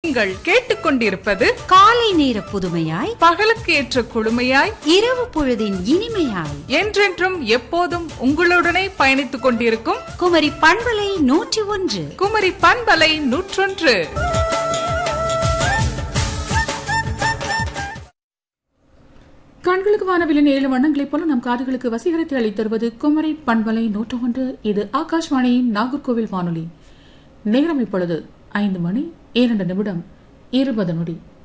நீங்கள் கேட்டுக்கொண்டிருப்பது காலை நேர புதுமையாய் பகலுக்கு ஏற்ற குழுமையாய் இரவு பொழுதின் இனிமையாய் என்றென்றும் எப்போதும் உங்களுடனே பயணித்துக் கொண்டிருக்கும் குமரி பண்பலை நூற்றி ஒன்று குமரி பண்பலை நூற்றொன்று கண்களுக்கு வானவில்லின் ஏழு வண்ணங்களைப் போல நம் காதுகளுக்கு வசீகரத்தை அளித்து தருவது குமரி பண்பலை நூற்று ஒன்று இது ஆகாஷ்வாணியின் நாகர்கோவில் வானொலி நேரம் இப்பொழுது ஐந்து மணி இரண்டு நிமிடம் இருபது நொடி